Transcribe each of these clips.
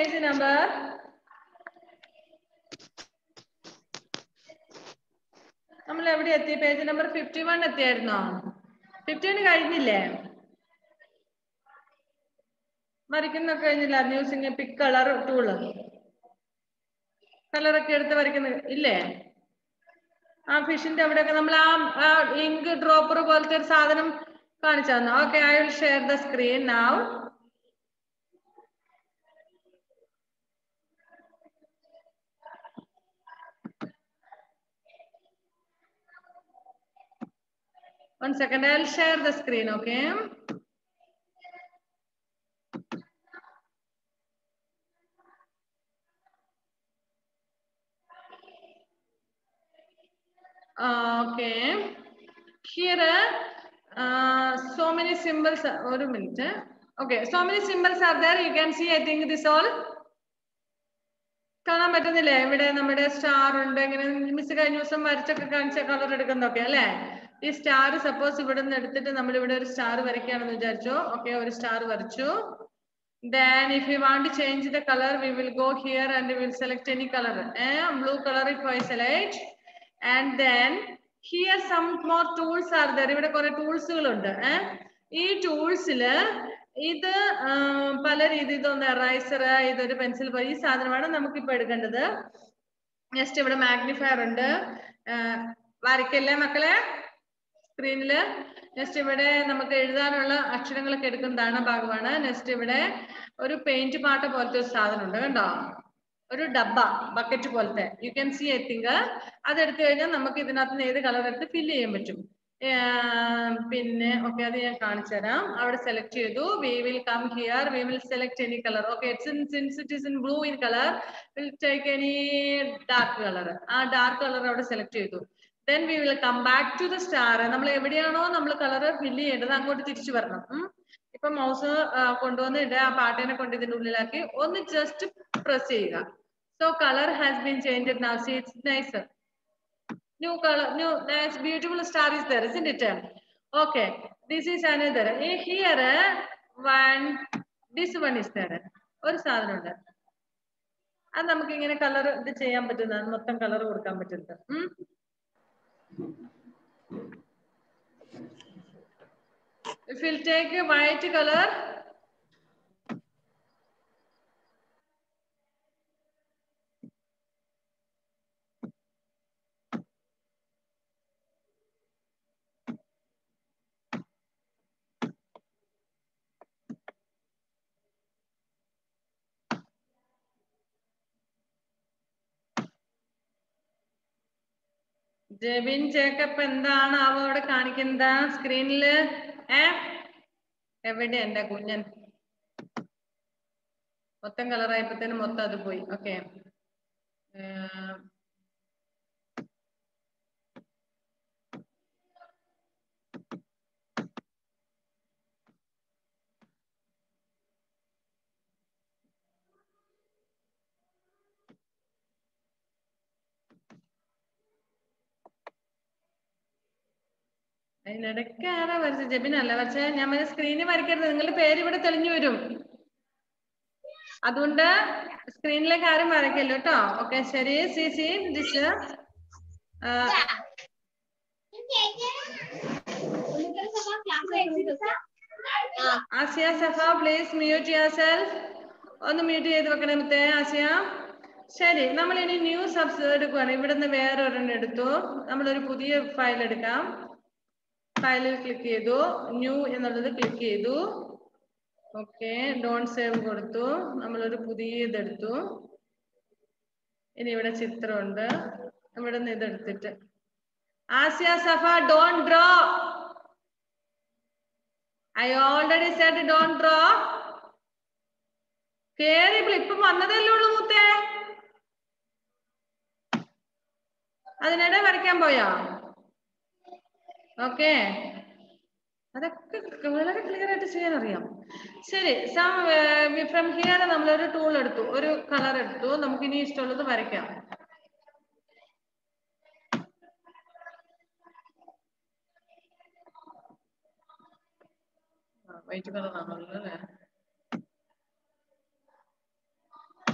Page number നമ്മൾ എവിടെ എത്തി പേജ് നമ്പർ ഫിഫ്റ്റി വൺ എത്തിയായിരുന്നോ ഫിഫ്റ്റി വൺ കഴിഞ്ഞില്ലേ വരയ്ക്കുന്നൊക്കെ കഴിഞ്ഞില്ല യൂസിങ് പിക് കളർ ടൂള് കളറൊക്കെ എടുത്ത് വരയ്ക്കുന്നത് ഇല്ലേ ആ ഫിഷിന്റെ അവിടെയൊക്കെ നമ്മൾ ആ ഇങ്ക് ഡ്രോപ്പർ പോലത്തെ ഒരു സാധനം കാണിച്ചു തന്നു okay I will share the screen now One second, I'll share the screen, okay? Uh, okay. Here, uh, so many symbols. One minute. Okay, so many symbols are there. You can see, I think this all. കാണാൻ പറ്റുന്നില്ലേ ഇവിടെ നമ്മുടെ star ഉണ്ട് ഇങ്ങനെ miss കഴിഞ്ഞ ദിവസം വരച്ചൊക്കെ കാണിച്ച colour എടുക്കുന്നൊക്കെ അല്ലേ ഈ സ്റ്റാർ സപ്പോസ് ഇവിടെ നിന്ന് എടുത്തിട്ട് നമ്മൾ ഇവിടെ ഒരു സ്റ്റാർ വരയ്ക്കുകയാണെന്ന് വിചാരിച്ചു ഓക്കെ ഒരു സ്റ്റാർ വരച്ചു then if we want to change the color we will go here and we will select any color eh? blue color if I select and then here some more tools are there ഇവിടെ കുറെ ടൂൾസുകൾ ഉണ്ട് ഏഹ് ഈ ടൂൾസില് ഇത് പല രീതി ഇതൊന്ന് eraser ഇതൊരു pencil ഈ സാധനമാണ് നമുക്കിപ്പോ എടുക്കേണ്ടത് നെക്സ്റ്റ് ഇവിടെ മാഗ്നിഫയർ ഉണ്ട് വരയ്ക്കല്ലേ മക്കളെ സ്ക്രീനില് നെക്സ്റ്റ് ഇവിടെ നമുക്ക് എഴുതാനുള്ള അക്ഷരങ്ങളൊക്കെ എടുക്കുന്നതാണ് ഭാഗമാണ് നെക്സ്റ്റ് ഇവിടെ ഒരു പെയിന്റ് പാട്ട പോലത്തെ ഒരു സാധനം ഉണ്ട് കണ്ടോ ഒരു ഡബ്ബ ബക്കറ്റ് പോലത്തെ you can see I think അതെടുത്തു കഴിഞ്ഞാൽ നമുക്ക് ഇതിനകത്ത് നിന്ന് ഏത് കളർ എടുത്ത് ഫില്ല് ചെയ്യാൻ പറ്റും പിന്നെ ഓക്കെ അത് ഞാൻ കാണിച്ചു തരാം അവിടെ സെലക്ട് ചെയ്തു we will come here we will select any colour okay it's in since it is in blue in colour will take any dark colour ah dark colour അവിടെ സെലക്ട് ചെയ്തു then we will come back to the star നമ്മൾ എവിടെയാണോ നമ്മൾ colour fill ചെയ്യേണ്ടത് അങ്ങോട്ട് തിരിച്ചു വരണം ഇപ്പൊ മൗസ് കൊണ്ടുവന്ന് ഇടുക ആ പാട്ടിനെ കൊണ്ട് ഇതിന്റെ ഉള്ളിലാക്കി ഒന്ന് ജസ്റ്റ് പ്രസ് ചെയ്യുക so colour has been change now see it's nicer new color new nice beautiful star is there isn't it okay this is another here one this one is there ഒരു സാധനം ഉണ്ട് അത് നമുക്ക് ഇങ്ങനെ colour ഇത് ചെയ്യാൻ പറ്റുന്നതാണ് മൊത്തം കളർ കൊടുക്കാൻ പറ്റുന്നത് if we'll take a white color Jebin Jacob എന്താണ് അവ അവിടെ കാണിക്കുന്നത് സ്ക്രീനില് ഏ എവിടെ എന്റെ കുഞ്ഞൻ മൊത്തം കളറായപ്പോഴത്തേനും മൊത്തം അത് പോയി ഓക്കെ അതിനിടയ്ക്ക് ആരാ വരച്ചത് ജബിനല്ല വരച്ച ഞാൻ സ്ക്രീനിൽ വരയ്ക്കരുത് നിങ്ങളുടെ പേര് ഇവിടെ തെളിഞ്ഞു വരും അതുകൊണ്ട് സ്ക്രീനിലേക്ക് ആരും വരയ്ക്കല്ലോ കേട്ടോ ഓക്കെ ശരി see see this Asiya Safa please mute yourself ഒന്ന് മ്യൂട്ട് ചെയ്ത് വെക്കണേ മുത്തേ ആസിയ ശരി നമ്മൾ ഇനി ന്യൂ സബ്സ് എടുക്കുവാണ് ഇവിടുന്ന് വേറെ ഒരെണ്ണം എടുത്തു നമ്മളൊരു പുതിയ ഫയൽ എടുക്കാം ഫയലിൽ ക്ലിക്ക് ചെയ്തു ന്യൂ എന്നുള്ളത് ക്ലിക്ക് ചെയ്തു ഓക്കെ ഡോൺ സേവ് കൊടുത്തു നമ്മളൊരു പുതിയ ഇതെടുത്തു ഇനി ഇവിടെ ചിത്രമുണ്ട് ഇവിടെ നിന്ന് ഇതെടുത്തിട്ട് Asiya Safa don't draw I already said don't draw കേറി ഇപ്പം വന്നതല്ലേ ഉള്ളൂ മുത്തേ അതിനിടെ വരയ്ക്കാൻ പോയോ ഓക്കെ അതൊക്കെ വളരെ ക്ലിയർ ആയിട്ട് ചെയ്യാൻ അറിയാം ശരി സം ഫ്രം ഹിയർ നമ്മളൊരു ടൂൾ എടുത്തു ഒരു കളർ എടുത്തു നമുക്ക് ഇനി ഇഷ്ടമുള്ളത് വരയ്ക്കാം വൈറ്റ് കളർ ആണല്ലോ അല്ലേ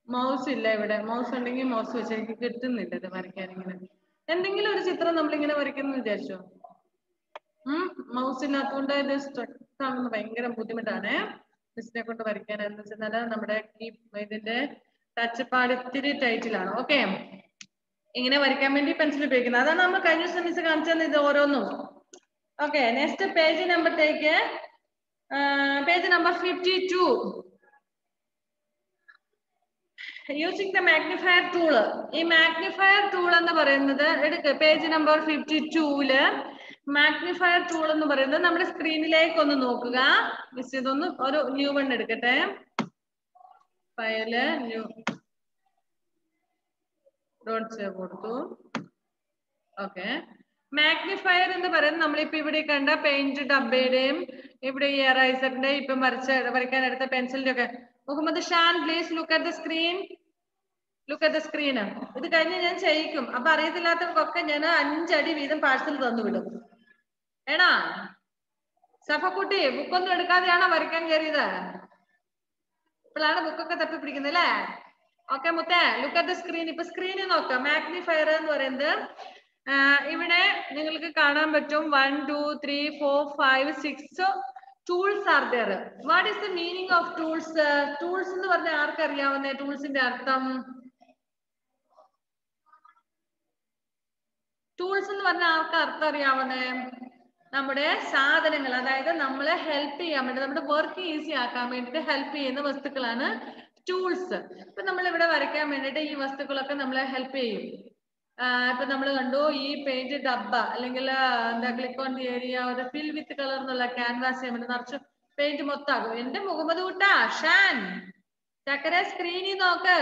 മൗസ് ഇല്ല ഇവിടെ മൗസ് ഉണ്ടെങ്കിൽ മൗസ് വെച്ച് എനിക്ക് കിട്ടുന്നില്ല ഇത് വരയ്ക്കാൻ ഇങ്ങനെ എന്തെങ്കിലും ഒരു ചിത്രം നമ്മളിങ്ങനെ വരയ്ക്കുന്നു വിചാരിച്ചോ ഉം മൗസ് ഇല്ലാത്തതുകൊണ്ട് ഇത് സ്ട്രക്ക് ആവുന്നത് ഭയങ്കര ബുദ്ധിമുട്ടാണ് മിസ്സിനെ കൊണ്ട് വരയ്ക്കാൻ എന്ന് വെച്ചാൽ നമ്മുടെ ഈ ഇതിന്റെ ടച്ച് പാഡ് ഇത്തിരി ടൈറ്റിലാണ് ഓക്കെ ഇങ്ങനെ വരയ്ക്കാൻ വേണ്ടി പെൻസിൽ ഉപയോഗിക്കുന്നത് അതാണ് നമ്മൾ കഴിഞ്ഞ ദിവസം മിസ് കാണിച്ചത് ഇത് ഓരോന്നും ഓക്കെ നെക്സ്റ്റ് പേജ് നമ്പറിലേക്ക് page number fifty two using the magnifier tool ഈ മാഗ്നിഫയർ ടൂൾ എന്ന് പറയുന്നത് എടുക്ക് page number fifty tool magnifier tool എന്ന് പറയുന്നത് നമ്മുടെ സ്ക്രീനിലേക്ക് ഒന്ന് നോക്കുക മിസ് ഇതൊന്ന് ഒരു ന്യൂ വൺ എടുക്കട്ടെ ഫയല് ന്യൂ ഡോട്ട് സേവ് കൊടുത്തു ഓക്കെ മാഗ്നിഫയർ എന്ന് പറയുന്നത് നമ്മളിപ്പോ ഇവിടെ കണ്ട പെയിന്റ് ഡബ്ബയുടെയും ഇവിടെ ഈ എറൈസറിന്റെ ഇപ്പം വരച്ച വരയ്ക്കാൻ എടുത്ത പെൻസിലിന്റെ ഒക്കെ Muhammad Shan please look at the screen look at the screen ഇത് കഴിഞ്ഞ് ഞാൻ ചെയ്യിക്കും അപ്പൊ അറിയത്തില്ലാത്തവർക്കൊക്കെ ഞാൻ അഞ്ചടി വീതം പാഴ്സൽ തന്നു വിടും ഏടാ സഫക്കുട്ടി ബുക്കൊന്നും എടുക്കാതെയാണോ വരയ്ക്കാൻ കയറിയത് ഇപ്പോഴാണ് ബുക്കൊക്കെ തപ്പി പിടിക്കുന്നത് അല്ലേ ഓക്കെ മുത്തേ ലുക്ക് അറ്റ് ദ സ്ക്രീൻ ഇപ്പൊ സ്ക്രീനിൽ നോക്കാം മാഗ്നിഫയർ എന്ന് പറയുന്നത് ഇവിടെ നിങ്ങൾക്ക് കാണാൻ പറ്റും one two three four five six tools are there what is the meaning of tools tools എന്ന് പറഞ്ഞാൽ ആർക്കറിയാവുന്ന ടൂൾസിന്റെ അർത്ഥം ടൂൾസ് എന്ന് പറഞ്ഞാൽ ആർക്ക് അർത്ഥം അറിയാവുന്നേ നമ്മുടെ സാധനങ്ങൾ അതായത് നമ്മളെ ഹെൽപ്പ് ചെയ്യാൻ വേണ്ടി നമ്മുടെ വർക്ക് ഈസി ആക്കാൻ വേണ്ടിയിട്ട് ഹെൽപ്പ് ചെയ്യുന്ന വസ്തുക്കളാണ് ടൂൾസ് ഇപ്പൊ നമ്മൾ ഇവിടെ വരയ്ക്കാൻ വേണ്ടിയിട്ട് ഈ വസ്തുക്കളൊക്കെ നമ്മളെ ഹെൽപ്പ് ചെയ്യും ഇപ്പൊ നമ്മൾ കണ്ടു ഈ പെയിന്റ് ഡബ്ബ അല്ലെങ്കിൽ എന്താ ക്ലിക്ക് ഓൺ ദി ഏരിയ ഒരു ഫിൽ വിത്ത് കളർ എന്നുള്ള ക്യാൻവാസ് ചെയ്യാൻ വേണ്ടി നിറച്ച് പെയിന്റ് മൊത്താകും എന്റെ മുഹമ്മദ് കുട്ടാ ഷാൻ ചക്കര സ്ക്രീനിൽ നോക്ക്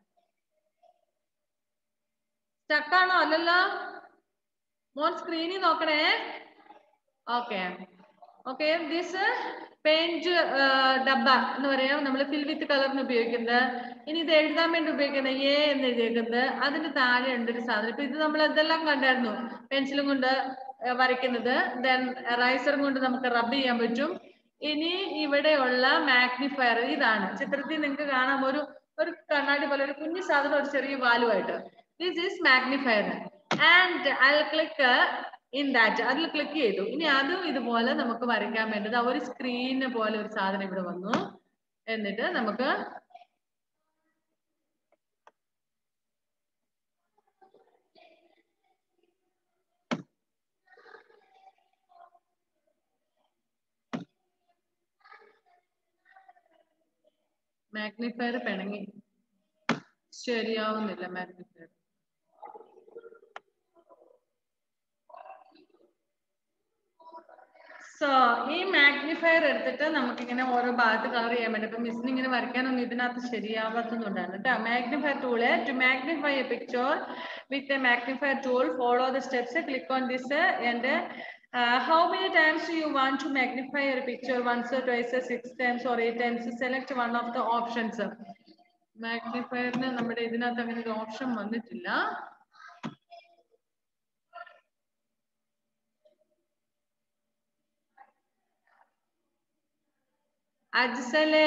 സ്റ്റക്കാണോ അല്ലല്ലോ മോൻ സ്ക്രീനിൽ നോക്കണേ ഓക്കെ ഓക്കെ ദിസ് പെയിന്റ് ഡബ്ബ എന്ന് പറയാം നമ്മൾ ഫിൽ വിത്ത് കളറിന് ഉപയോഗിക്കുന്നത് ഇനി ഇത് എഴുതാൻ വേണ്ടി ഉപയോഗിക്കുന്നത് എ എന്ന് എഴുതിയേക്കുന്നത് അതിന് താഴെ ഉണ്ട് ഒരു സാധനം ഇപ്പൊ ഇത് നമ്മൾ എന്തെല്ലാം കണ്ടായിരുന്നു പെൻസിലും കൊണ്ട് വരയ്ക്കുന്നത് ദെൻ റൈസറും കൊണ്ട് നമുക്ക് റബ്ബ് ചെയ്യാൻ പറ്റും ഇനി ഇവിടെയുള്ള മാഗ്നിഫയർ ഇതാണ് ചിത്രത്തിൽ നിങ്ങൾക്ക് കാണാം ഒരു ഒരു കണ്ണാടി പോലെ ഒരു കുഞ്ഞു സാധനം ഒരു ചെറിയ വാലുമായിട്ട് this is magnifier and I click in that അതിൽ ക്ലിക്ക് ചെയ്തു ഇനി അതും ഇതുപോലെ നമുക്ക് വരയ്ക്കാൻ വേണ്ടത് ഒരു സ്ക്രീന് പോലെ ഒരു സാധനം ഇവിടെ വന്നു എന്നിട്ട് നമുക്ക് മാഗ്നിഫയർ പിണങ്ങി ശരിയാവുന്നില്ല മാഗ്നിഫയർ സോ ഈ മാഗ്നിഫയർ എടുത്തിട്ട് നമുക്ക് ഇങ്ങനെ ഓരോ ഭാഗത്ത് കളർ ചെയ്യാൻ വേണ്ടി ഇപ്പൊ മിസ്സിന് ഇങ്ങനെ വരയ്ക്കാനൊന്നും ഇതിനകത്ത് ശരിയാവാത്തതുകൊണ്ടാണ് കേട്ടോ magnifier tool to magnify a picture with a magnifier tool follow the steps click on this and how many times you want to magnify a picture once twice six times or eight times select one of the options മാഗ്നിഫയറിന് നമ്മുടെ ഇതിനകത്ത് അങ്ങനെ ഒരു option വന്നിട്ടില്ല അജ്സലേ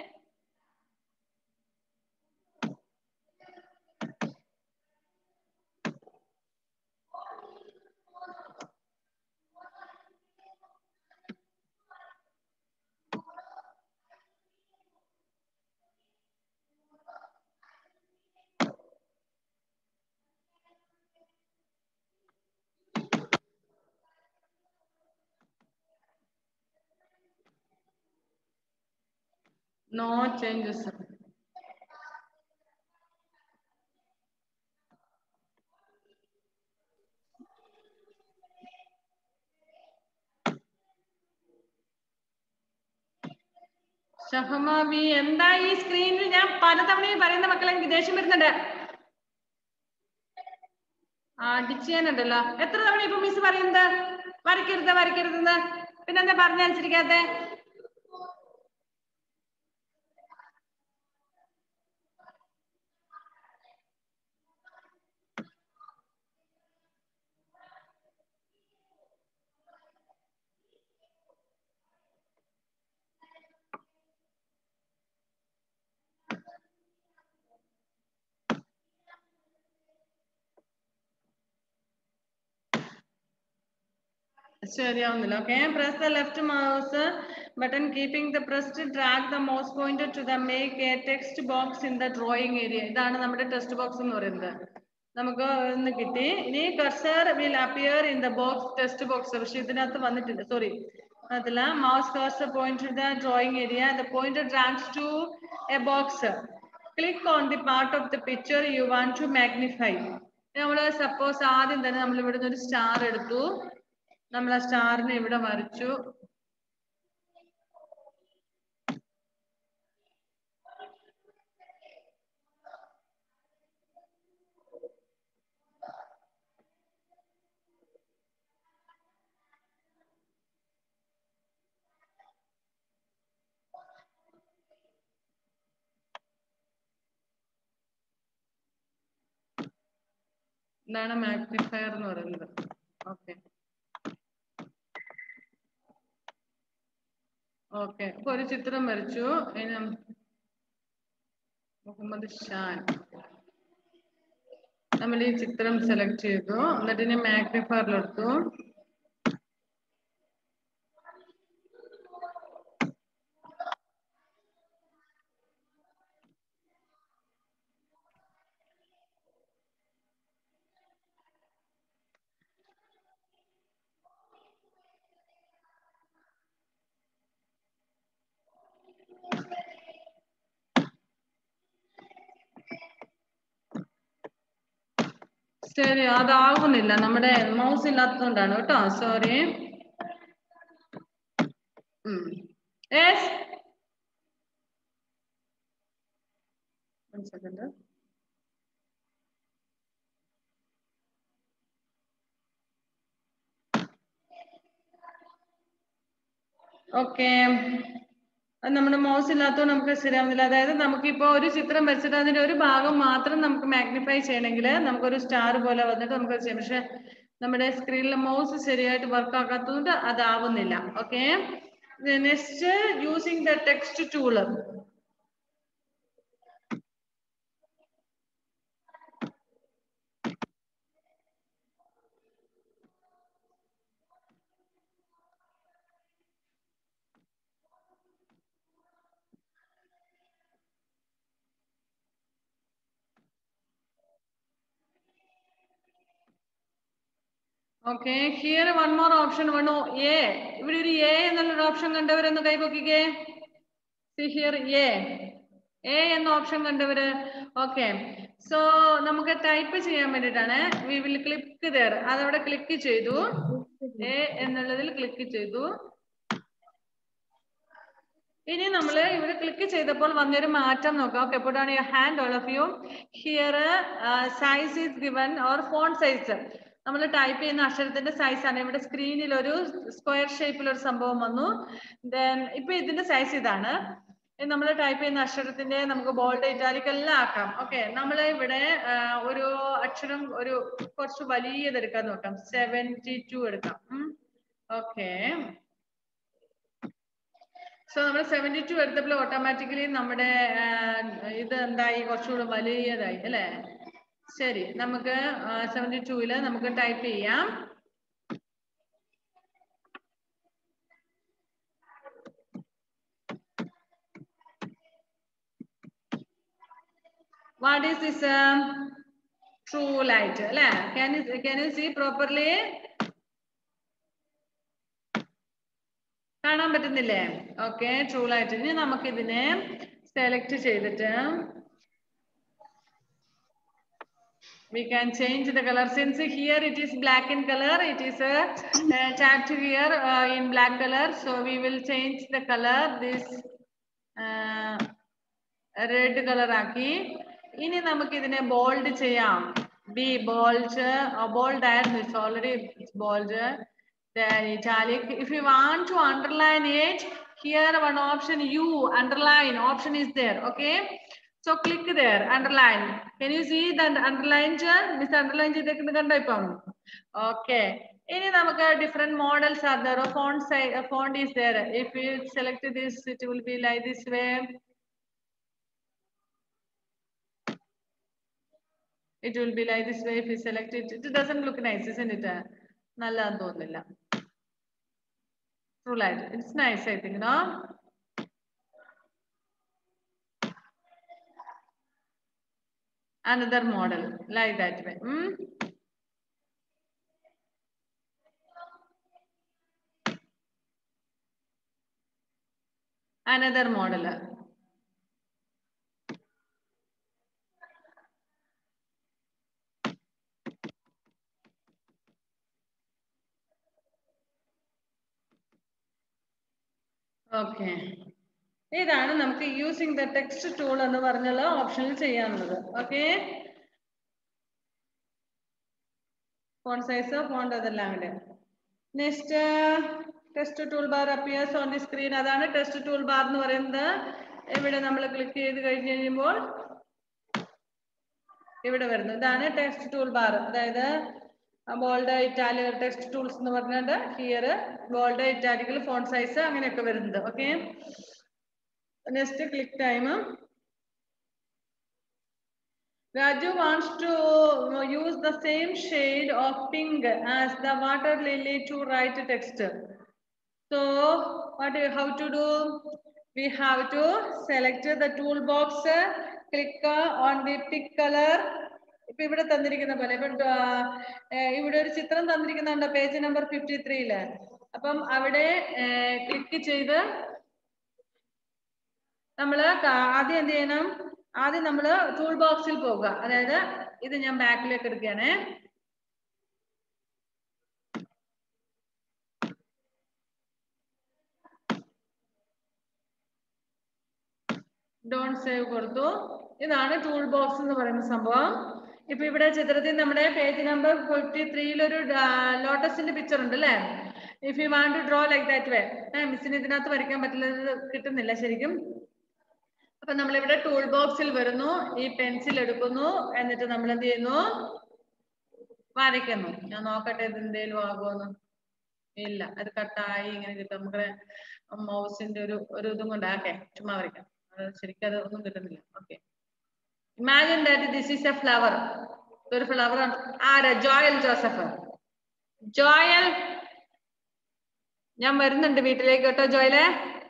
No changes. ഷഹമാവി എന്താ ഈ സ്ക്രീനിൽ ഞാൻ പലതവണയും പറയുന്ന മക്കളെ എനിക്ക് ദേഷ്യം വരുന്നുണ്ട് അടിച്ചു ഞാനുണ്ടല്ലോ എത്ര തവണ ഇപ്പൊ മിസ് പറയുന്നത് വരയ്ക്കരുത് വരയ്ക്കരുതെന്ന് പിന്നെന്താ പറഞ്ഞനുസരിക്കാത്തെ ശരിയാവുന്നില്ല okay press the left mouse button keeping the pressed drag the mouse pointer to the make a text box in the drawing area ഇതാണ് നമ്മുടെ ടെക്സ്റ്റ് ബോക്സ് എന്ന് പറയുന്നത് നമുക്ക് ഇന്ന് കിട്ടി ഇനി cursor will appear in the box text box പക്ഷെ ഇതിനകത്ത് വന്നിട്ടില്ല സോറി അതില്ല mouse cursor point to the drawing area the pointer drags to a box click on the part of the picture you want to magnify നമ്മൾ suppose ആദ്യം തന്നെ നമ്മൾ ഇവിടുന്ന് ഒരു സ്റ്റാർ എടുത്തു നമ്മൾ ആ സ്റ്റാറിനെ ഇവിടെ വരച്ചു ഇതാണ് മാഗ്നിഫയർ എന്ന് പറയുന്നത് ഓക്കെ ഓക്കെ ഇപ്പൊ ഒരു ചിത്രം വരച്ചു ഇനി നം- മുഹമ്മദ് ഷാൻ നമ്മൾ ഈ ചിത്രം സെലക്ട് ചെയ്തു എന്നിട്ട് ഇനി മാഗ്നിഫയറിലെടുത്തു ശരി അതാകുന്നില്ല നമ്മുടെ മൗസ് ഇല്ലാത്തതുകൊണ്ടാണ് കേട്ടോ സോറി യെസ് സെക്കൻഡ് ഓക്കെ അത് നമ്മുടെ മൗസ് ഇല്ലാത്തതുകൊണ്ട് നമുക്ക് ശരിയാവുന്നില്ല അതായത് നമുക്കിപ്പോ ഒരു ചിത്രം വരച്ചിട്ട് അതിന്റെ ഒരു ഭാഗം മാത്രം നമുക്ക് മാഗ്നിഫൈ ചെയ്യണമെങ്കിൽ നമുക്കൊരു സ്റ്റാർ പോലെ വന്നിട്ട് നമുക്ക് ചെയ്യാം പക്ഷെ നമ്മുടെ സ്ക്രീനിലെ മൗസ് ശരിയായിട്ട് വർക്ക് ആക്കാത്തതുകൊണ്ട് അതാവുന്നില്ല okay next using the text tool okay here one more option one A ഇവിടെ ഒരു എ എന്നുള്ളൊരു ഓപ്ഷൻ കണ്ടവരൊന്ന് കൈപൊക്കിക്കേ സി ഹിയർ എ എ എന്ന ഓപ്ഷൻ കണ്ടവര് ഓക്കെ സോ നമുക്ക് ടൈപ്പ് ചെയ്യാൻ വേണ്ടിയിട്ടാണ് വി വിൽ ക്ലിക്ക് ദർ അതവിടെ ക്ലിക്ക് ചെയ്തു എ എന്നുള്ളതിൽ ക്ലിക്ക് ചെയ്തു ഇനി നമ്മൾ ഇവിടെ ക്ലിക്ക് ചെയ്തപ്പോൾ വന്നൊരു മാറ്റം നോക്കാം okay put on your hand all of you here uh, size is given or font size നമ്മൾ ടൈപ്പ് ചെയ്യുന്ന അക്ഷരത്തിന്റെ സൈസ് ആണ് ഇവിടെ സ്ക്രീനിൽ ഒരു സ്ക്വയർ ഷേപ്പിൽ ഒരു സംഭവം വന്നു ദെൻ ഇപ്പൊ ഇതിന്റെ സൈസ് ഇതാണ് നമ്മൾ ടൈപ്പ് ചെയ്യുന്ന അക്ഷരത്തിന്റെ നമുക്ക് ബോൾഡ് ഇറ്റാലിക് എല്ലാം ആക്കാം ഓക്കെ നമ്മൾ ഇവിടെ ആ, ഒരു അക്ഷരം ഒരു കുറച്ച് വലിയത് എടുക്കാൻ നോക്കാം സെവൻറ്റി ടു എടുക്കാം ഓക്കെ സോ നമ്മൾ സെവൻറ്റി ടു എടുത്തപ്പോൾ ഓട്ടോമാറ്റിക്കലി നമ്മുടെ ആ, ഇത് എന്തായി കുറച്ചുകൂടെ വലിയതായി അല്ലേ ശരി നമുക്ക് സെവൻറ്റി ടൂവില് നമുക്ക് ടൈപ്പ് ചെയ്യാം what is this true light അല്ലേ can you can you see properly കാണാൻ പറ്റുന്നില്ലേ ഓക്കെ ട്രൂ ലൈറ്റ് ഇനി നമുക്ക് ഇതിനെ സെലക്ട് ചെയ്തിട്ട് we can change the color since here it is black in color it is a uh, tagged here uh, in black color so we will change the color this uh, red color ആക്കി ഇനി നമുക്ക് ഇതിനെ bold ചെയ്യാം B bold bold ആയിരുന്നു it's already bold then italic if you want to underline it here one option you underline option is there okay so click there underline can you see the underline miss underline ചെയ്തേക്കുന്നത് കണ്ടോ ഇപ്പം okay ഇനി നമുക്ക് different models are there font size font is there if you select this it will be like this way it will be like this way if you select it it doesn't look nice isn't it നല്ലതാന്ന് തോന്നുന്നില്ല True light. It's nice, I think, no? Another model, like that way. Hmm? Another model. Okay ഇതാണ് നമുക്ക് using the text tool എന്ന് പറഞ്ഞുള്ള ഓപ്ഷനിൽ ചെയ്യാനുള്ളത് okay phone size font അതെല്ലാം കൂടെ next test tool bar appears on the screen അതാണ് test tool bar എന്ന് പറയുന്നത് ഇവിടെ നമ്മൾ ക്ലിക്ക് ചെയ്ത് കഴിഞ്ഞ് കഴിയുമ്പോൾ ഇവിടെ വരുന്നു ഇതാണ് ടെക്സ്റ്റ് ടൂൾ ബാർ അതായത് ബോൾഡ് ഇറ്റാലിക് ടെക്സ്റ്റ് ടൂൾസ് എന്ന് പറഞ്ഞിട്ട് here bold italic font size അങ്ങനെയൊക്കെ വരുന്നത് okay next click time Raju wants to use the same shade of pink as the water lily to write text. So what do- how to do? We have to select the toolbox, click on the pick color. ഇപ്പൊ ഇവിടെ തന്നിരിക്കുന്ന പോലെ ഇപ്പൊ ആ, ഏ, ഇവിടെ ഒരു ചിത്രം തന്നിരിക്കുന്നുണ്ട് പേജ് നമ്പർ ഫിഫ്റ്റി ത്രീയില് അപ്പം അവിടെ ക്ലിക്ക് ചെയ്ത് നമ്മള് ക- ആദ്യം എന്ത് ചെയ്യണം ആദ്യം നമ്മള് ടൂൾ ബോക്സിൽ പോകുക അതായത് ഇത് ഞാൻ ബാക്കിലേക്ക് എടുക്കുകയാണേ ഡോൺ സേവ് കൊടുത്തു ഇതാണ് ടൂൾ ബോക്സ് എന്ന് പറയുന്ന സംഭവം ഇപ്പൊ ഇവിടെ ചിത്രത്തിൽ നമ്മുടെ പേജ് നമ്പർ ഫിഫ്റ്റി ത്രീയിൽ ഒരു ലോട്ടസിന്റെ പിക്ചർ ഉണ്ട് അല്ലേ if you want to draw like that way മിസ്സിന് ഇതിനകത്ത് വരയ്ക്കാൻ പറ്റില്ല കിട്ടുന്നില്ല ശരിക്കും അപ്പൊ നമ്മളിവിടെ ടൂൾ ബോക്സിൽ വരുന്നു ഈ പെൻസിൽ എടുക്കുന്നു എന്നിട്ട് നമ്മൾ എന്ത് ചെയ്യുന്നു വരയ്ക്കുന്നു ഞാൻ നോക്കട്ടെ ഇത് എന്തേലും ആകുമോന്ന് ഇല്ല അത് കട്ടായി ഇങ്ങനെ കിട്ടും നമ്മുടെ മൗസിന്റെ ഒരു ഒരു ഇതും കൊണ്ടാക്കെ ചുമ്മാ വരയ്ക്കാം അത് ശരിക്കും അത് ഒന്നും കിട്ടുന്നില്ല okay imagine that this is a flower ഒരു ഫ്ലവർ ആരാ ജോയൽ ജോസഫ് ജോയൽ ഞാൻ വരുന്നുണ്ട് വീട്ടിലേക്ക് കേട്ടോ ജോയലെ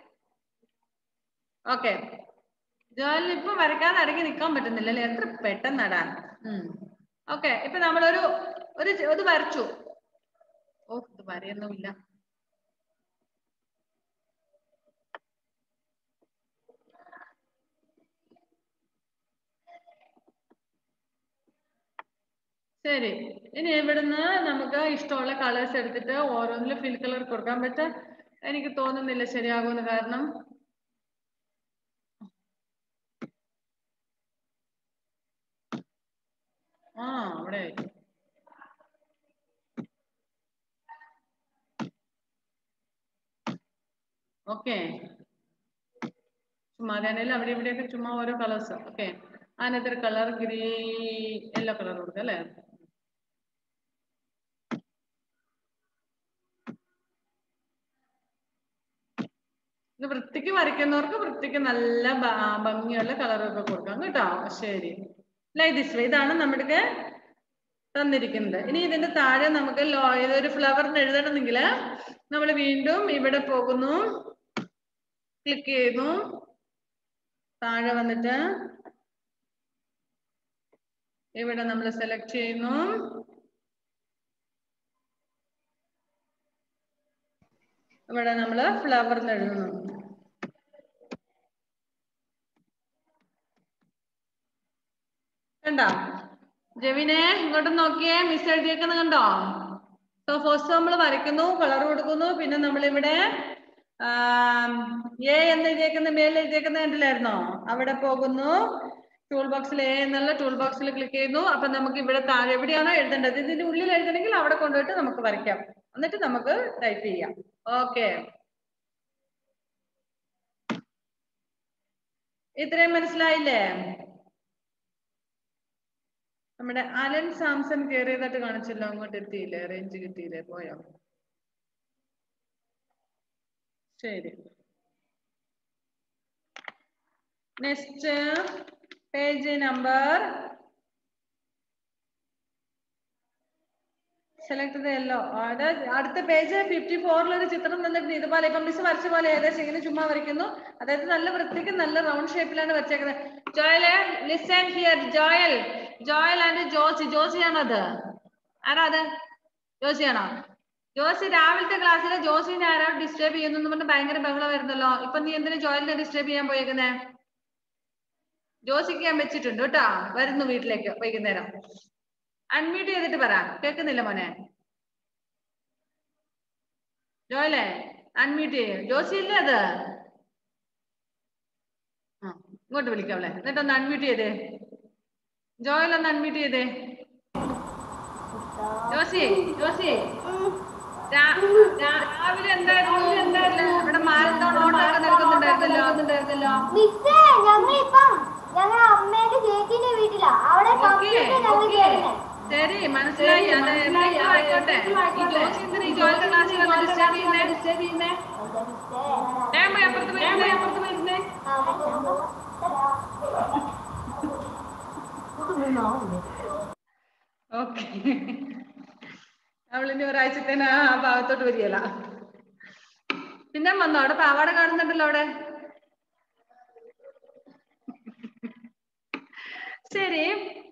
ഓക്കെ ജോയൽ ഇപ്പൊ വരയ്ക്കാതെ അടങ്ങി നിൽക്കാൻ പറ്റുന്നില്ല അല്ലേ എത്ര പെട്ടെന്നടാ ഉം ഓക്കെ ഇപ്പൊ നമ്മളൊരു ഒരു ചെ- ഇത് വരച്ചു ഓ ഇത് വരയൊന്നുമില്ല ശരി ഇനി ഇവിടുന്ന് നമുക്ക് ഇഷ്ടമുള്ള കളേഴ്സ് എടുത്തിട്ട് ഓരോന്നിലും ഫിൽ കളർ കൊടുക്കാൻ പറ്റും എനിക്ക് തോന്നുന്നില്ല ശരിയാകുമെന്ന് കാരണം ആ അവിടെ ഓക്കെ ചുമ്മാ അതാണേലും അവിടെ ഇവിടെയൊക്കെ ചുമ്മാ ഓരോ കളേഴ്സ് ഓക്കെ അതിനകത്തൊരു കളർ ഗ്രീൻ യെല്ലോ കളർ കൊടുക്കാം അല്ലേ ഇത് വൃത്തിക്ക് വരയ്ക്കുന്നവർക്ക് വൃത്തിക്ക് നല്ല ഭ- ഭംഗിയുള്ള കളറൊക്കെ കൊടുക്കാം കേട്ടോ ശരി ലൈക്ക് ദിസ് വേ ഇതാണ് നമ്മുടെ തന്നിരിക്കുന്നത് ഇനി ഇതിന്റെ താഴെ നമുക്ക് ലോ ഇതൊരു ഫ്ലവറിന് എഴുതണമെങ്കിൽ നമ്മൾ വീണ്ടും ഇവിടെ പോകുന്നു ക്ലിക്ക് ചെയ്യുന്നു താഴെ വന്നിട്ട് ഇവിടെ നമ്മൾ സെലക്ട് ചെയ്യുന്നു ഇവിടെ നമ്മൾ ഫ്ലവർ എഴുതുന്നു കണ്ടോ ജെവിനെ ഇങ്ങോട്ട് നോക്കിയേ മിസ് എഴുതിയേക്കുന്നത് കണ്ടോ സോ ഫസ്റ്റ് നമ്മൾ വരയ്ക്കുന്നു കളർ കൊടുക്കുന്നു പിന്നെ നമ്മൾ ഇവിടെ എ എന്ന് എഴുതിയേക്കുന്ന മേലിൽ എഴുതിയേക്കുന്ന കണ്ടില്ലായിരുന്നോ അവിടെ പോകുന്നു ടൂൾ ബോക്സിൽ എ എന്നുള്ള ടൂൾ ബോക്സിൽ ക്ലിക്ക് ചെയ്യുന്നു അപ്പൊ നമുക്ക് ഇവിടെ താഴെ എവിടെയാണോ എഴുതേണ്ടത് ഇതിന്റെ ഉള്ളിൽ എഴുതണമെങ്കിൽ അവിടെ കൊണ്ടുപോയിട്ട് നമുക്ക് വരയ്ക്കാം എന്നിട്ട് നമുക്ക് ടൈപ്പ് ചെയ്യാം ഓക്കെ ഇത്രയും മനസ്സിലായില്ലേ നമ്മുടെ അലൻ സാംസൺ കയറിയതായിട്ട് കാണിച്ചല്ലോ അങ്ങോട്ട് എത്തിയില്ലേ റേഞ്ച് കിട്ടിയില്ലേ പോയോ ശരി next page number select the yellow അടുത്ത പേജ് ഫിഫ്റ്റി ഫോറിൽ ഒരു ചിത്രം തന്നിട്ടുണ്ട് ഇതുപോലെ ഇപ്പൊ മിസ് വരച്ച പോലെ ഏകദേശം ഇങ്ങനെ ചുമ്മാ വരയ്ക്കുന്നു അതായത് നല്ല വൃത്തിക്ക് നല്ല റൗണ്ട് ഷേപ്പിലാണ് വരച്ചേക്കുന്നത് Joel listen here Joel Joel and Josie ജോസിയാണത് ആരാ അത് ജോസിയാണോ ജോസി രാവിലത്തെ ക്ലാസ്സിൽ ജോസിനെ ആരോ ഡിസ്റ്റർബ് ചെയ്യുന്നു പറഞ്ഞ് ഭയങ്കര ബഹളം വരുന്നല്ലോ ഇപ്പൊ നീ എന്തിനാ ജോയലിനെ ഡിസ്റ്റർബ് ചെയ്യാൻ പോയേക്കുന്നേ ജോസിക്ക് ഞാൻ വെച്ചിട്ടുണ്ട് കേട്ടോ വരുന്നു വീട്ടിലേക്ക് വൈകുന്നേരം അൺമ്യൂട്ട് ചെയ്തിട്ട് പറ കേൾക്കുന്നില്ല മോനെ ജോയലെ അൺമ്യൂട്ട് ചെയ്യ ജോസി ഇല്ലേ അത് ആ ഇങ്ങോട്ട് വിളിക്കാവളെ എന്നിട്ടൊന്ന് അൺമ്യൂട്ട് ചെയ്തേ ജോയൽ ഒന്ന് അൺമ്യൂട്ട് ചെയ്തേ ജോസി ജോസി രാ- രാ- രാവിലെ എന്തായിരുന്നു എന്തായിരുന്നു ഇവിടെ മാരത്തോൺ ഓട്ടമൊക്കെ നടക്കുന്നുണ്ടായിരുന്നല്ലോ മിസ്സേ ഞങ്ങളിപ്പം ഞങ്ങൾ അമ്മേന്റെ ചേച്ചിന്റെ വീട്ടിലാ അവിടെ ഓക്കേ, കമ്പ്യൂട്ടർ ഞങ്ങൾ ഓക്കേ. കേറുന്നേ ശരി മനസ്സിലായി അത് എന്തെങ്കിലും ആയിക്കോട്ടെ ഈ ജോസി എന്തിനാ ഈ ജോലിയുടെ ക്ലാസ്സിൽ വന്ന് ഡിസ്റ്റർബ് ചെയ്യുന്നേ എന്താ മിസ്സേ ഞാൻ പോയി അപ്പുറത്ത് പോയിരുന്നേ അപ്പുറത്ത് പോയിരുന്നേ ആ, നമുക്ക് ഓക്കെ അവളിനി ഒരാഴ്ചത്തേന് ആ ഭാഗത്തോട്ട് വരികയില്ല പിന്നെ വന്നോ അവിടെ പാവാട കാണുന്നുണ്ടല്ലോ അവിടെ ശരി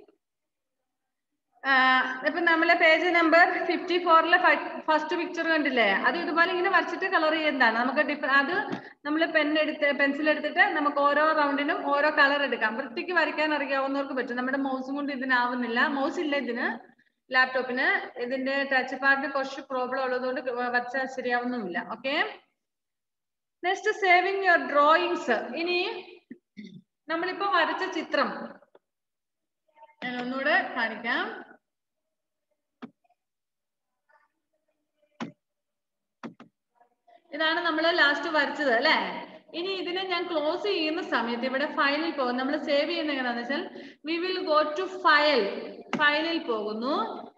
ആ, ഇപ്പൊ നമ്മളെ പേജ് നമ്പർ ഫിഫ്റ്റി ഫോറിലെ ഫസ്റ്റ് പിക്ചർ കണ്ടില്ലേ അത് ഇതുപോലെ ഇങ്ങനെ വരച്ചിട്ട് കളർ ചെയ്യുന്നതാണ് നമുക്ക് ഡിഫ അത് നമ്മൾ പെൻ എടുത്ത് പെൻസിൽ എടുത്തിട്ട് നമുക്ക് ഓരോ റൗണ്ടിനും ഓരോ കളർ എടുക്കാം വൃത്തിക്ക് വരയ്ക്കാൻ അറിയാവുന്നവർക്ക് പറ്റും നമ്മുടെ മൗസും കൊണ്ട് ഇതിനാവുന്നില്ല മൗസ് ഇല്ല ഇതിന് ലാപ്ടോപ്പിന് ഇതിന്റെ ടച്ച് പാഡിന് കുറച്ച് പ്രോബ്ലം ഉള്ളതുകൊണ്ട് വരച്ചാൽ ശരിയാവുന്നുമില്ല okay next saving your drawings ഇനി നമ്മളിപ്പോ വരച്ച ചിത്രം ഞാൻ ഒന്നുകൂടെ കാണിക്കാം ഇതാണ് നമ്മൾ ലാസ്റ്റ് വരച്ചത് അല്ലെ ഇനി ഇതിനെ ഞാൻ ക്ലോസ് ചെയ്യുന്ന സമയത്ത് ഇവിടെ ഫയലിൽ പോകും നമ്മൾ സേവ് ചെയ്യുന്ന എങ്ങനെയാണെന്ന് വെച്ചാൽ we will go to file ഫയലിൽ പോകുന്നു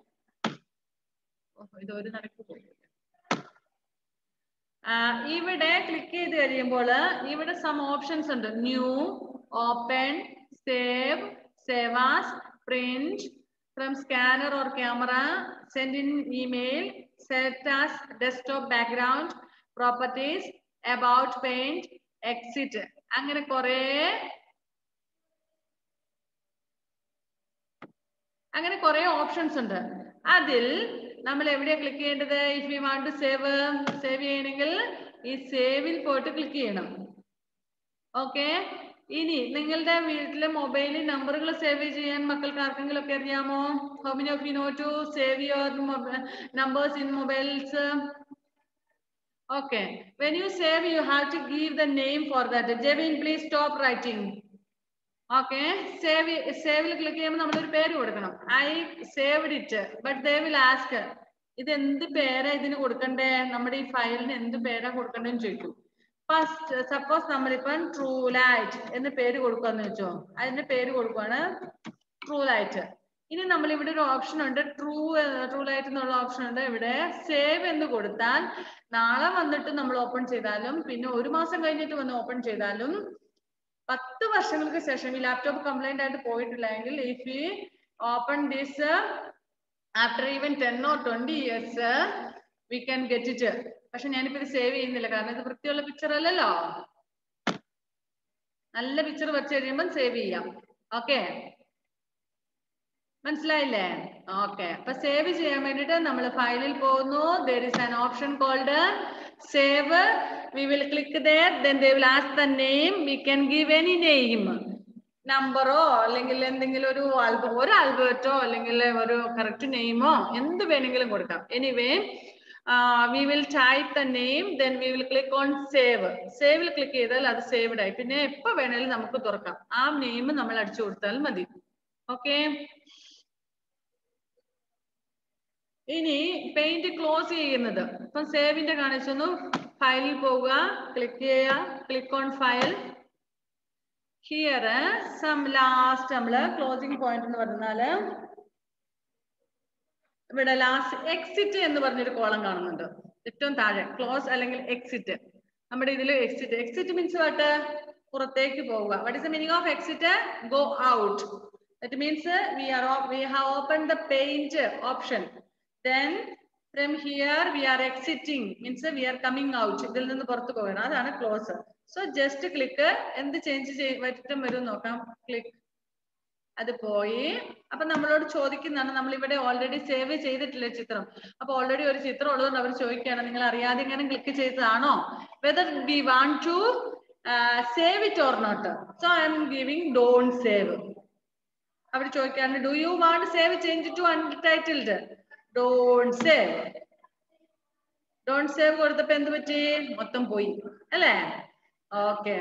ഓ, ഇത് ഒരു നടക്ക് പോയി ആ, ഇവിടെ ക്ലിക്ക് ചെയ്ത് കഴിയുമ്പോൾ ഇവിടെ സം ഓപ്ഷൻസ് ഉണ്ട് new open save save as print from scanner or camera send in email set as desktop background properties about paint exit അങ്ങനെ കുറേ അങ്ങനെ കുറെ ഓപ്ഷൻസ് ഉണ്ട് അതിൽ നമ്മൾ എവിടെയാ ക്ലിക്ക് ചെയ്യേണ്ടത് if you want to save save ചെയ്യണമെങ്കിൽ ഈ സേവിൽ പോയിട്ട് ക്ലിക്ക് ചെയ്യണം ഓക്കെ ഇനി നിങ്ങളുടെ വീട്ടിലെ മൊബൈലിൽ നമ്പറുകൾ സേവ് ചെയ്യാൻ മക്കൾക്ക് ആർക്കെങ്കിലും ഒക്കെ അറിയാമോ how many of you know to save your numbers in mobiles Okay. When you save, you have to give the name for that. Jevin, please stop writing. Okay save സേവിൽ ക്ലിക്ക് ചെയ്യുമ്പോൾ നമ്മളൊരു പേര് കൊടുക്കണം I saved it but they will ask ഇത് എന്ത് പേരാ ഇതിന് കൊടുക്കണ്ടേ നമ്മുടെ ഈ ഫയലിന് എന്ത് പേരാ കൊടുക്കണ്ടേന്ന് ചോദിക്കും ഫസ്റ്റ് സപ്പോസ് നമ്മളിപ്പം ട്രൂ ലൈറ്റ് എന്ന് പേര് കൊടുക്കാന്ന് വെച്ചോ അതിന്റെ പേര് കൊടുക്കുവാണ് ട്രൂ ലൈറ്റ് ഇനി നമ്മൾ ഇവിടെ ഒരു ഓപ്ഷൻ ഉണ്ട് ട്രൂ ട്രൂ ലൈറ്റ് എന്നുള്ള ഓപ്ഷൻ ഉണ്ട് ഇവിടെ സേവ് എന്ന് കൊടുത്താൽ നാളെ വന്നിട്ട് നമ്മൾ ഓപ്പൺ ചെയ്താലും പിന്നെ ഒരു മാസം കഴിഞ്ഞിട്ട് വന്ന് ഓപ്പൺ ചെയ്താലും പത്ത് വർഷങ്ങൾക്ക് ശേഷം ഈ ലാപ്ടോപ്പ് കംപ്ലൈന്റ് ആയിട്ട് പോയിട്ടില്ല എങ്കിൽ if you open this after even ten or twenty years we can get it പക്ഷെ ഞാനിപ്പോ ഇത് സേവ് ചെയ്യുന്നില്ല കാരണം ഇത് വൃത്തിയുള്ള പിക്ചർ അല്ലല്ലോ നല്ല പിക്ചർ വെച്ച് കഴിയുമ്പോൾ സേവ് ചെയ്യാം ഓക്കെ മനസ്സിലായില്ലേ ഓക്കെ അപ്പൊ സേവ് ചെയ്യാൻ വേണ്ടിട്ട് നമ്മൾ ഫയലിൽ പോകുന്നു there is an option called save we will click there then they will ask the name we can give any name നമ്പറോ അല്ലെങ്കിൽ എന്തെങ്കിലും ഒരു ആൽബം ഒരു ആൽബറ്റോ അല്ലെങ്കിൽ ഒരു കറക്റ്റ് നെയിമോ എന്ത് വേണമെങ്കിലും കൊടുക്കാം anyway we will type the name then we will click on save സേവിൽ ക്ലിക്ക് ചെയ്താൽ അത് സേവ്ഡ് ആയി പിന്നെ എപ്പോ വേണേലും നമുക്ക് തുറക്കാം ആ നെയിം നമ്മൾ അടിച്ചു കൊടുത്താൽ മതി ഓക്കെ ഇനി പെയിന്റ് ക്ലോസ് ചെയ്യുന്നത് ഇപ്പം സേവിന്റെ കാണിച്ചൊന്നു ഫയലിൽ പോവുക ക്ലിക്ക് ചെയ്യുക click on file here some last നമ്മള് ക്ലോസിംഗ് പോയിന്റ് എന്ന് പറഞ്ഞാല് ഇവിടെ ലാസ്റ്റ് എക്സിറ്റ് എന്ന് പറഞ്ഞൊരു കോളം കാണുന്നുണ്ട് ഏറ്റവും താഴെ ക്ലോസ് അല്ലെങ്കിൽ എക്സിറ്റ് നമ്മുടെ ഇതിൽ എക്സിറ്റ് എക്സിറ്റ് മീൻസ് വാട്ട് പുറത്തേക്ക് പോവുക what is the meaning of exit go out that means we are we have open the paint option then from here we are exiting means we are coming out ഇതിൽ നിന്ന് പുറത്തു പോകണം അതാണ് close so just click എന്ത് change വരുത്തം വരും നോക്കാം click അത് പോയി അപ്പൊ നമ്മളോട് ചോദിക്കുന്നതാണ് നമ്മൾ ഇവിടെ ഓൾറെഡി സേവ് ചെയ്തിട്ടില്ല ചിത്രം അപ്പൊ ഓൾറെഡി ഒരു ചിത്രം ഉള്ളതുകൊണ്ട് അവർ ചോദിക്കുകയാണ് നിങ്ങൾ അറിയാതെ ഇങ്ങനെ ക്ലിക്ക് ചെയ്തതാണോ whether we want to save it or not so I am giving don't save അവർ ചോദിക്കാണ് do you want save change to untitled don't save don't save കൊടുത്തപ്പോ എന്ത് പറ്റി മൊത്തം പോയി അല്ലേ ഓക്കെ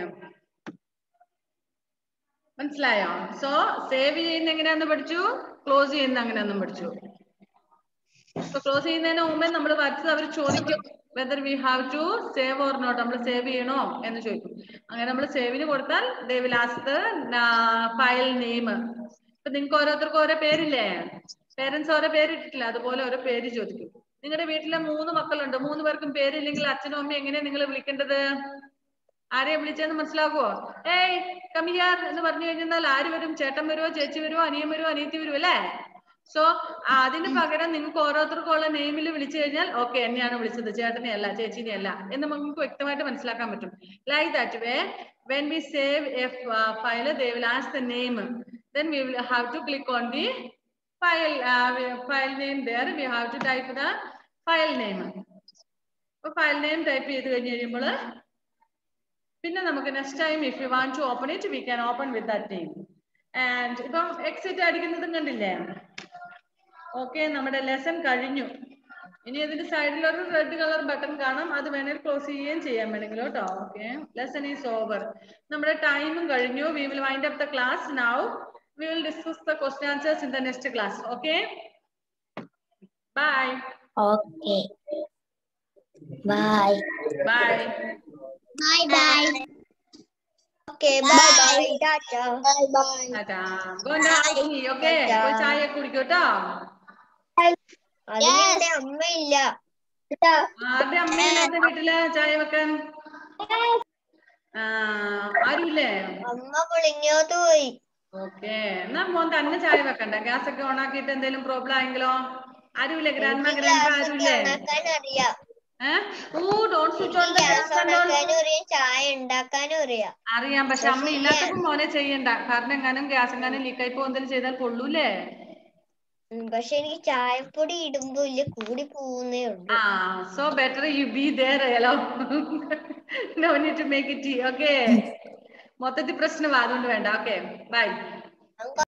മനസ്സിലായോ സോ സേവ് ചെയ്യുന്ന എങ്ങനെയാന്ന് പഠിച്ചു ക്ലോസ് ചെയ്യുന്ന അങ്ങനെയാന്നും പഠിച്ചു ഇപ്പൊ ക്ലോസ് ചെയ്യുന്നതിന് മുമ്പേ നമ്മൾ വരച്ചത് അവർ ചോദിക്കും whether we have to save or not നമ്മൾ സേവ് ചെയ്യണോ എന്ന് ചോദിക്കും അങ്ങനെ നമ്മൾ സേവിന് കൊടുത്താൽ they will ask file name ഇപ്പൊ നിങ്ങൾക്ക് ഓരോരുത്തർക്കും ഓരോ പേരില്ലേ പേരൻസ് ഓരോ പേര് ഇട്ടിട്ടില്ല അതുപോലെ ഓരോ പേര് ചോദിക്കും നിങ്ങളുടെ വീട്ടിലെ മൂന്ന് മക്കളുണ്ട് മൂന്ന് പേർക്കും പേരില്ലെങ്കിൽ അച്ഛനും അമ്മയും എങ്ങനെയാ നിങ്ങൾ വിളിക്കേണ്ടത് ആരെയാ വിളിച്ചതെന്ന് മനസ്സിലാകുമോ ഏയ് കമിയാർ എന്ന് പറഞ്ഞു കഴിഞ്ഞാൽ ആര് വരും ചേട്ടൻ വരുമോ ചേച്ചി വരുമോ അനിയൻ വരുമോ അനിയത്തി വരുമോ അല്ലേ സോ അതിന് പകരം നിങ്ങൾക്ക് ഓരോരുത്തർക്കും ഉള്ള നെയിമിൽ വിളിച്ചു കഴിഞ്ഞാൽ ഓക്കെ എന്നെയാണ് വിളിച്ചത് ചേട്ടനെ അല്ല ചേച്ചിനെ അല്ല എന്ന് നമുക്ക് വ്യക്തമായിട്ട് മനസ്സിലാക്കാൻ പറ്റും like that way when we save a file they will ask the name then we will have to click on the file uh, we- file name there we have to type the file name അപ്പൊ file name type ചെയ്ത് കഴിഞ്ഞ് കഴിയുമ്പോൾ പിന്നെ നമുക്ക് next time if you want to open it we can open with that name and ഇപ്പം exit അടിക്കുന്നതും കണ്ടില്ലേ okay നമ്മുടെ ലെസൺ കഴിഞ്ഞു ഇനി ഇതിന്റെ സൈഡിൽ ഒരു റെഡ് കളർ ബട്ടൺ കാണാം അത് വേണേൽ ക്ലോസ് ചെയ്യുകയും ചെയ്യാൻ വേണമെങ്കിൽ കേട്ടോ ഓക്കെ ലെസൺ ഈസ് ഓവർ നമ്മുടെ ടൈമും കഴിഞ്ഞു we will wind up the class now we will discuss the question answers in the next class okay bye Okay. Bye. Bye Bye bye. Okay, bye bye. Tata. Bye bye. Tata go now okay പോയി ചായ കുടിക്കൂ കേട്ടോ അതിന്റെ അമ്മയില്ല ആരുടെ അമ്മയില്ലാത്ത വീട്ടില് ചായ വെക്കാൻ ആ, ആരുമില്ലേ അമ്മ പൊളിഞ്ഞോത്ത് പോയി ഓക്കെ എന്നാ മോൻ തന്നെ ചായ വെക്കണ്ട ഗ്യാസ് ഒക്കെ ഓൺ ആക്കിയിട്ട് എന്തെങ്കിലും പ്രോബ്ലം ആയെങ്കിലോ ആരുമില്ലേ ഗ്രാൻഡ് ഗ്രാൻഡ് ആരുമില്ലേ ഉണ്ടാക്കാൻ അറിയാം eh oh don't switch on the gas gas ഉണ്ടാക്കാനും അറിയാം ചായ ഉണ്ടാക്കാനും അറിയാം അറിയാം പക്ഷെ അമ്മ ഇല്ലാത്തപ്പോ മോനെ ചെയ്യണ്ട കാരണം എങ്ങാനും ഗ്യാസ് എങ്ങാനും ലീക്കായി പോകുന്നതിന് ചെയ്താൽ കൊള്ളൂലേ ഉം, പക്ഷെ എനിക്ക് ചായപ്പൊടി ഇടുമ്പോ ഇല്ല കൂടി പോകുന്നേ ഉള്ളൂ ah so better you be there hello no need to make it okay മൊത്തത്തിൽ പ്രശ്നമാ അതുകൊണ്ട് വേണ്ട ഓക്കെ ബൈ